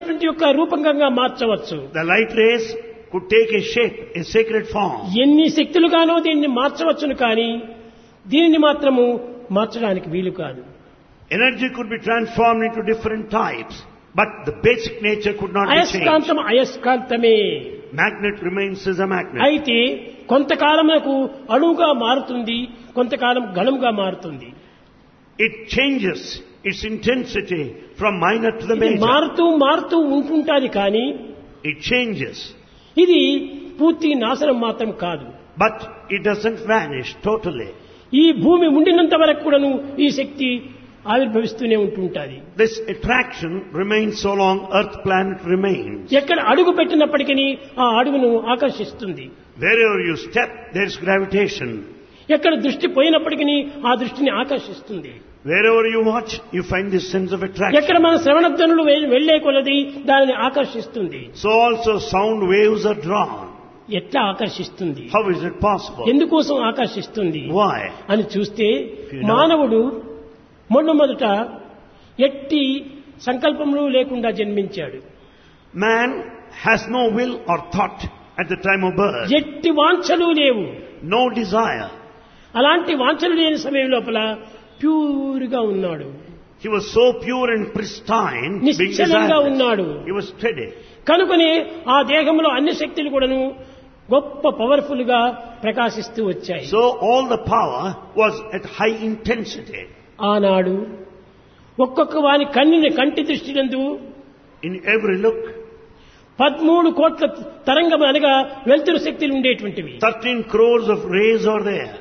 అటువంటి యొక్క రూపంగా మార్చవచ్చు The light rays could take a shape, a sacred form. ఎన్ని శక్తులుగానో దీన్ని మార్చవచ్చును కానీ దీనిని మాత్రము మార్చడానికి వీలు కాదు Energy could be transformed into different types, but the basic nature could not be changed. అయస్కాంతం అయస్కాంతమే Magnet remains as a magnet. అయితే కొంతకాలమునకు అణువుగా మారుతుంది కొంతకాలం గణముగా మారుతుంది It changes its intensity from minor to the ఇది major. మారుతూ మారుతూ ఉంటుంటాది కానీ It changes, ఇది పూర్తి నాశనం మాత్రం కాదు but it doesn't vanish totally. ఈ భూమి ఉండినంత వరకు కూడాను ఈ శక్తి ఆవిర్భవిస్తూనే ఉంటుంటాది This attraction remains so long Earth planet remains. ఎక్కడ అడుగు పెట్టినప్పటికీ ఆ అడుగును ఆకర్షిస్తుంది Wherever you step, there is gravitation. ఎక్కడ దృష్టి పోయినప్పటికీ ఆ దృష్టిని ఆకర్షిస్తుంది Wherever you watch, you find this sense of attraction. ఎక్కడ మన శ్రవణధ్వనులు వె- వెళ్లే కొలది దానిని ఆకర్షిస్తుంది So also sound waves are drawn. ఎట్లా ఆకర్షిస్తుంది How is it possible? ఎందుకోసం ఆకర్షిస్తుంది Why? అని చూస్తే You know. మానవుడు మొట్టమొదట ఎట్టి సంకల్పములు లేకుండా జన్మించాడు Man has no will or thought at the time of birth. ఎట్టి వాంఛలు లేవు No desire. అలాంటి వాంఛలు లేని సమయం లోపల ప్యూర్గా ఉన్నాడు He was so pure and pristine, being నిశ్చలంగా desireless. ఉన్నాడు He was steady. కనుకనే ఆ దేహంలో అన్ని శక్తులు కూడాను గొప్ప పవర్ఫుల్ గా ప్రకాశిస్తూ వచ్చాయి So all the power was at high intensity. ఆనాడు ఒక్కొక్క వాని కన్నుని కంటి దృష్టినందు In every look, పదమూడు కోట్ల తరంగం అనగా వెలుతురు శక్తులు ఉండేటువంటివి 13 crores of rays are there.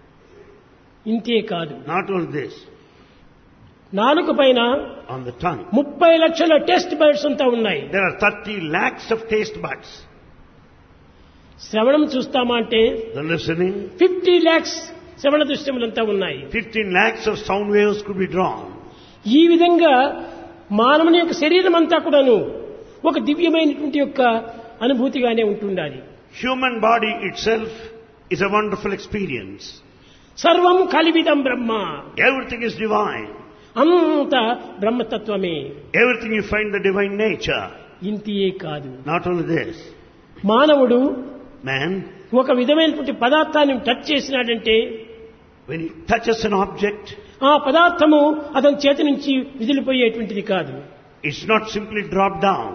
ఇంతే కాదు Not only this, నాలుగు పైన on the tongue. ముప్పై లక్షల టెస్ట్ బర్డ్స్ అంతా ఉన్నాయి There are 30 lakhs of taste buds. శ్రవణం చూస్తామా అంటే The listening, ఫిఫ్టీ ల్యాక్స్ శ్రవణ దృశ్యములంతా ఉన్నాయి 15 lakhs of sound waves could be drawn. ఈ విధంగా మానవుని యొక్క శరీరం అంతా కూడాను ఒక దివ్యమైనటువంటి యొక్క అనుభూతిగానే ఉంటుండాలి Human body itself is a wonderful experience. సర్వం కలివిదం బ్రహ్మ Everything is divine. అంత బ్రహ్మతత్వమే Everything you find the divine nature. ఇంతియే కాదు Not only this, మానవుడు man, ఒక విధమైనటువంటి పదార్థాన్ని టచ్ చేసినాడంటే when he touches an object, ఆ పదార్థము అతని చేతి నుంచి విదిలిపోయేటువంటిది కాదు it's not simply dropped down.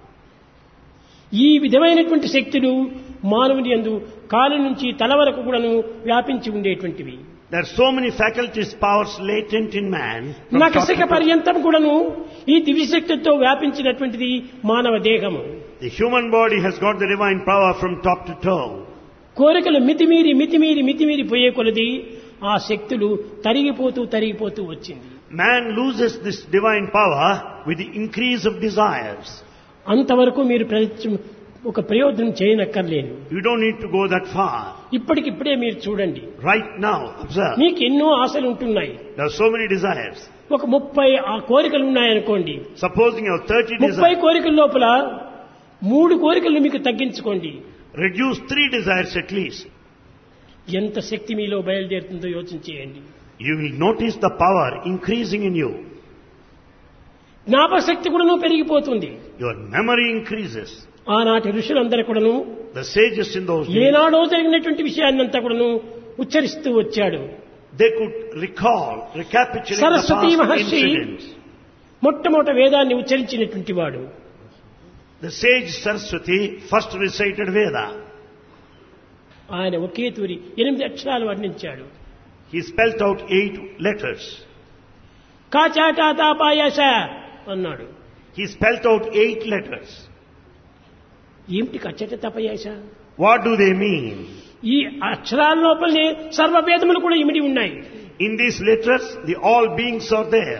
ఈ విధమైనటువంటి శక్తులు మానవుని యందు కాలు నుంచి తల వరకు కూడాను వ్యాపించి ఉండేటువంటివి There are so many faculties, powers latent in man. from top నకసిక to toe. పర్యంతం కూడాను ఈ దివ్యశక్తితో వ్యాపించినటువంటిది మానవ దేహము The human body has got the divine power from top to toe. కోరికలు మితిమీరి మితిమీరి మితిమీరి పోయే కొలది ఆ శక్తులు తరిగిపోతూ తరిగిపోతూ వచ్చింది Man loses this divine power with the increase of desires. అంతవరకు మీరు ప్రయత్నం ఒక ప్రయోజనం చేయనక్కర్లేదు You don't need to go that far. ఇప్పటికిప్పుడే మీరు చూడండి Right now, observe. మీకు ఎన్నో ఆశలు ఉంటున్నాయి There are so many desires. ఒక ముప్పై ఆ కోరికలు ఉన్నాయనుకోండి Supposing you have 30 ముప్పై desires, కోరికల లోపల మూడు కోరికలు మీకు తగ్గించుకోండి reduce three desires at least. ఎంత శక్తి మీలో బయలుదేరుతుందో యోచించేయండి You will notice the power increasing in you. జ్ఞాపక శక్తి కూడాను పెరిగిపోతుంది Your memory increases. ఆనాటి ఋషులందరూ కూడాను The sages in those days, ఏనాడో జరిగినటువంటి విషయాన్నంతా కూడాను ఉచ్చరిస్తూ వచ్చాడు they could recall, recapitulate the Saraswati past Maharshi. incidents. మొట్టమొదట వేదాన్ని ఉచ్చరించినటువంటి వాడు The sage Saraswati first recited Veda. ఆయన ఒకే తూరి ఎనిమిది అక్షరాలు వర్ణించాడు He spelt out eight letters. కాచాటాతాపాయస అన్నాడు He spelt out eight letters. ఏమిటి కచ్చట తపయాస What do they mean? ఈ అక్షరాల లోపలనే సర్వ వేదములు కూడా ఇమిడి ఉన్నాయి In these letters, the all beings are there.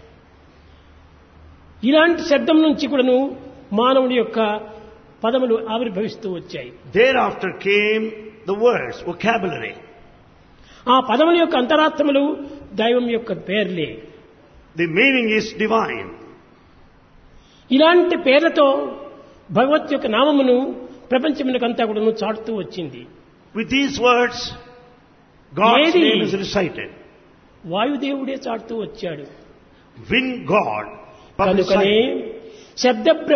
ఇలాంటి శబ్దం నుంచి కూడాను మానవుడి యొక్క పదములు ఆవిర్భవిస్తూ వచ్చాయి Thereafter came the words, vocabulary. ఆ పదముల యొక్క అంతరార్థములు దైవం యొక్క పేర్లే The meaning is divine. ఇలాంటి పేర్లతో భగవత్ యొక్క నామమును ప్రపంచమునకంతా కూడాను చాటుతూ వచ్చింది With these words, God's Maybe. name is recited. వాయుదేవుడే చాటుతూ వచ్చాడు When God కనుకనే publicized శబ్ద